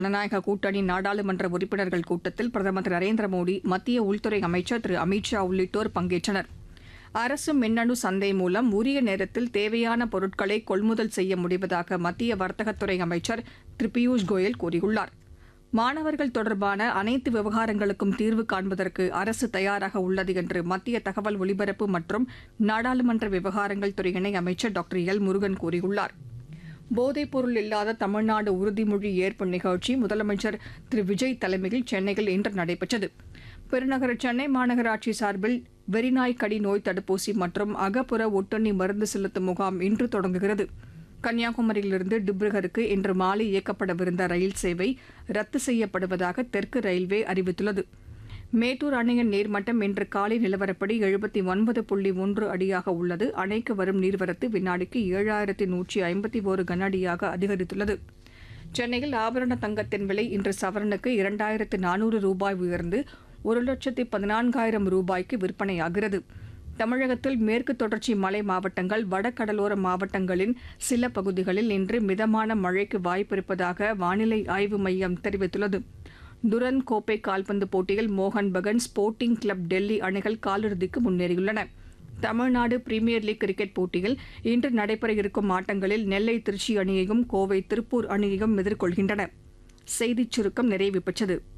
ஜனநாயக கூட்டணி நாடாளுமன்ற உறுப்பினர்கள் கூட்டத்தில் பிரதமர் திரு நரேந்திர மோடி மத்திய உள்துறை அமைச்சர் திரு அமித் ஷா உள்ளிட்டோர் பங்கேற்றனர் அரசு மின்னணு சந்தை மூலம் உரிய நேரத்தில் தேவையான பொருட்களை கொள்முதல் செய்ய முடிவதாக மத்திய வர்த்தகத்துறை அமைச்சர் திரு பியூஷ் கோயல் கூறியுள்ளார் மாணவர்கள் தொடர்பான அனைத்து விவகாரங்களுக்கும் தீர்வு காண்பதற்கு அரசு தயாராக உள்ளது என்று மத்திய தகவல் ஒலிபரப்பு மற்றும் நாடாளுமன்ற விவகாரங்கள் துறை இணை அமைச்சர் டாக்டர் எல் முருகன் கூறியுள்ளார் போதைப்பொருள் இல்லாத தமிழ்நாடு உறுதிமொழி ஏற்பு நிகழ்ச்சி முதலமைச்சர் திரு விஜய் தலைமையில் சென்னையில் இன்று நடைபெற்றது பெருநகர சென்னை மாநகராட்சி சார்பில் வெறிநாய் கடி நோய் தடுப்பூசி மற்றும் அகப்புற ஒட்டுண்ணி மருந்து செலுத்தும் முகாம் இன்று தொடங்குகிறது கன்னியாகுமரியிலிருந்து டிப்ருகருக்கு இன்று மாலை இயக்கப்படவிருந்த ரயில் சேவை ரத்து செய்யப்படுவதாக தெற்கு ரயில்வே அறிவித்துள்ளது மேட்டூர் அணையின் நீர்மட்டம் இன்று காலை நிலவரப்படி எழுபத்தி ஒன்பது புள்ளி ஒன்று அடியாக உள்ளது அணைக்கு வரும் நீர்வரத்து வினாடிக்கு ஏழாயிரத்தி நூற்றி ஐம்பத்தி ஒரு கன அடியாக அதிகரித்துள்ளது சென்னையில் ஆபரண தங்கத்தின் விலை இன்று சவரனுக்கு இரண்டாயிரத்து நானூறு ரூபாய் உயர்ந்து ஒரு லட்சத்தி பதினான்காயிரம் ரூபாய்க்கு விற்பனையாகிறது தமிழகத்தில் மேற்கு தொடர்ச்சி மலை மாவட்டங்கள் வடகடலோர மாவட்டங்களின் சில பகுதிகளில் இன்று மிதமான மழைக்கு வாய்ப்பிருப்பதாக வானிலை ஆய்வு மையம் தெரிவித்துள்ளது துரன் கோப்பை கால்பந்து போட்டியில் மோகன் பகன் ஸ்போர்ட்டிங் கிளப் டெல்லி அணிகள் காலிறுதிக்கு முன்னேறியுள்ளன தமிழ்நாடு பிரீமியர் லீக் கிரிக்கெட் போட்டியில் இன்று நடைபெற இருக்கும் ஆட்டங்களில் நெல்லை திருச்சி அணியையும் கோவை திருப்பூர் அணியையும் எதிர்கொள்கின்றன செய்திச் சுருக்கம் நிறைவு பெற்றது